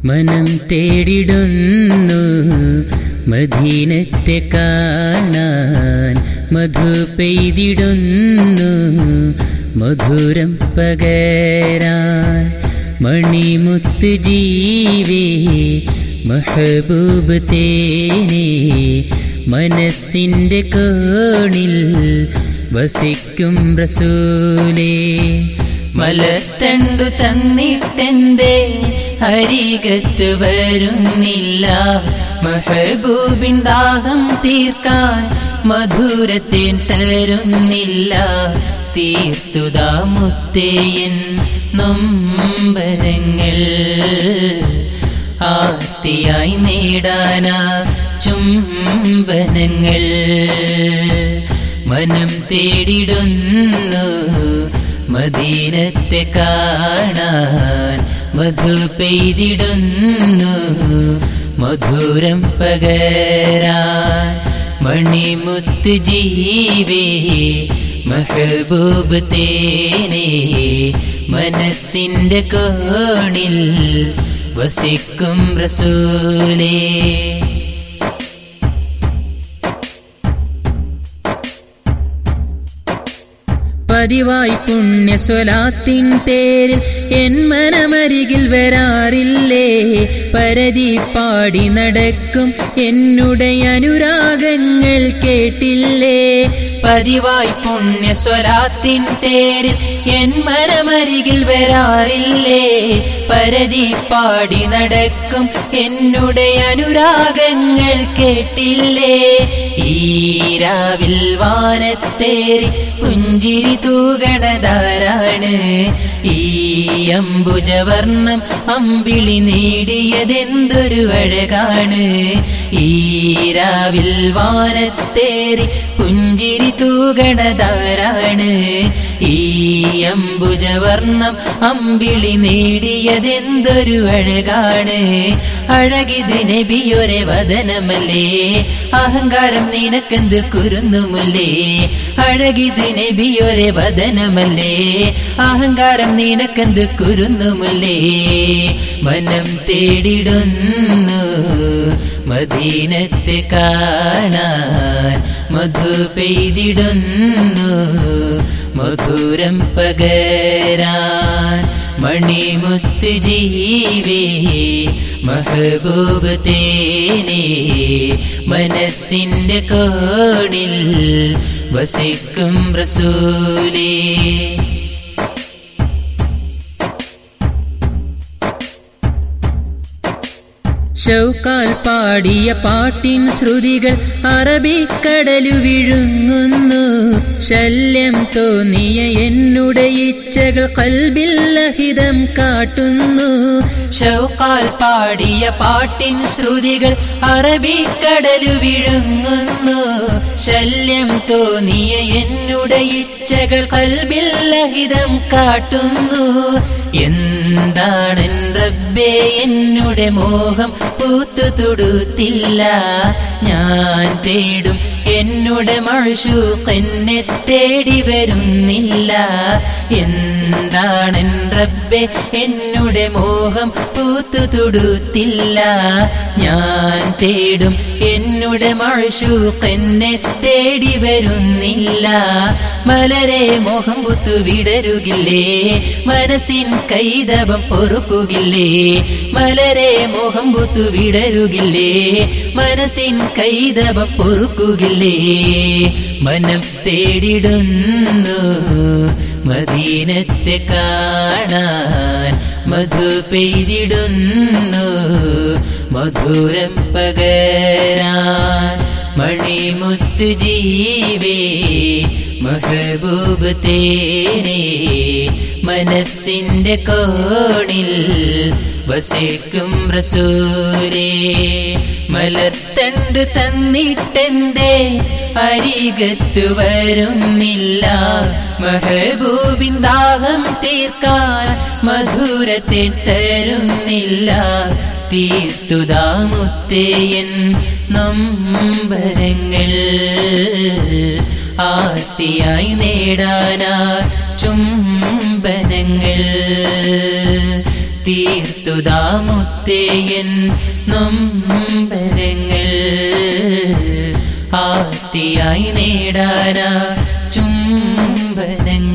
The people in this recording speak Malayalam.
മനം തേടിടുന്നു മദീനത്തെ കാണാൻ മധു പെയ്തിടുന്നു മധുരം പകരാൻ മണിമുത്ത് ജീവേ മഹബൂബ് തേനെ മനസ്സിൻ്റെ കോണിൽ വസിക്കും റസൂലേ മലത്തണ്ടു തന്നിട്ടെന്തേ അരികത്ത് വരുന്നില്ല മഹബൂബിൻ ദാഹം തീർക്കാൻ മധുരത്തേൻ തരുന്നില്ല തീർത്തുതാ മുത്തേയൻ നൊമ്പരങ്ങൾ ആർത്തിയായി നേടാനാ ചുംബനങ്ങൾ മനം തേടിടുന്നു മദീനത്തെ കാണാൻ മധു പെയ്തിടുന്നു മധുരം പകരാൻ മണിമുത്ത് ജീവേ മഹബൂബ് തേനെ മനസ്സിൻ്റെ കോണിൽ വസിക്കും റസൂലേ പതിവായി പുണ്യ സ്വലാത്തിൻ തേരിൽ എൻ മനമരികിൽ വരാറില്ലേ പരതി പാടി നടക്കും എന്നുടെ അനുരാഗങ്ങൾ കേട്ടില്ലേ പതിവായി പുണ്യ സ്വരാത്തിൻ തേരിൽ എൻ മനമരികിൽ വരാറില്ലേ പരതി പാടി നടക്കും എന്നുടെ അനുരാഗങ്ങൾ കേട്ടില്ലേ ഈരാവിൽ വാനത്തേറി പുഞ്ചിരി തൂകണതാരാണ് ഈ അംബുജവർണം അമ്പിളി നേടിയതെന്തൊരു അഴകാണ് ഈരാവിൽ വാനത്തേറി പുഞ്ചിരി തൂകണതാരാണ് ഈ അംബുജവർണം അമ്പിളി നേടിയതെന്തൊരു അഴകാണ് അഴകിത് നബിയൊരെ വദനമല്ലേ അഹങ്കാരം നിനക്കെന്ത് കുരുന്നുമുല്ലേ അഴകിത് നബിയൊരെ വദനമല്ലേ അഹങ്കാരം നിനക്കെന്ത് കുരുന്നുമുല്ലേ മനം തേടിടുന്നു മദീനത്തെ കാണാൻ മധു പെയ്തിടുന്നു മധുരം പകരാൻ മണിമുത്ത് ജീവേ മഹബൂബ് തേനെ മനസ്സിൻ്റെ കോണിൽ വസിക്കും റസൂലേ ഷൗക്കാൽ പാടിയ പാട്ടിൻ ശ്രുതികൾ അറബിക്കടലു വിഴുങ്ങുന്നു ശല്യം തോന്നിയ എന്നുടെ ഇച്ഛകൾ കൽബിൽ ലഹിതം കാട്ടുന്നു ഷൗക്കാൽ പാടിയ പാട്ടിൻ ശ്രുതികൾ അറബിക്കടലു വിഴുങ്ങുന്നു ശല്യം തോന്നിയ എന്നുടെ ഇച്ഛകൾ കൽബിൽ ലഹിതം കാട്ടുന്നു എന്താണെൻ റബ്ബേ എന്നുടെ മോഹം പൂത്തു തൊടുത്തില്ല ഞാൻ തേടും എന്നുടെ മഴശൂക്ക് എന്നെ തേടി വരുന്നില്ല എന്താണെൻ റബ്ബെ എന്നുടെ മോഹം പൂത്തു തൊടുത്തില്ല ഞാൻ തേടും എന്നുടെ മഴശൂക്ക് എന്നെ തേടി വരുന്നില്ല മലരെ മോഹം പുത്തു വിടരുകില്ലേ മനസ്സിൻ കൈതവം പൊറുക്കുകില്ലേ മലരെ മോഹം പുത്തു വിടരുകില്ലേ മനസ്സിൻ കൈതവം പൊറുക്കുകില്ലേ മനം തേടിടുന്നു മദീനത്തെ കാണാൻ മധു പെയ്തിടുന്നു മധുരം പകരാൻ മണിമുത്ത് ജീവേ മഹബൂബ് തേനെ മനസ്സിൻ്റെ കോണിൽ വസിക്കും റസൂലേ മലർത്തണ്ട് തന്നിട്ടെന്തേ അരികത്തു വരുന്നില്ല മഹബൂബിൻ ദാഹം തീർക്കാൻ മധുരത്തെ തരുന്നില്ല തീർത്തുതാമുത്തേയൻ നമ്പരങ്ങൾ ആർത്തിയായി നേടാനാ ചുംബനങ്ങൾ തീർത്തുതാമുത്തേയൻ നൊമ്പരങ്ങൾ ആർത്തിയായി നേടാനാ ചുംബനങ്ങൾ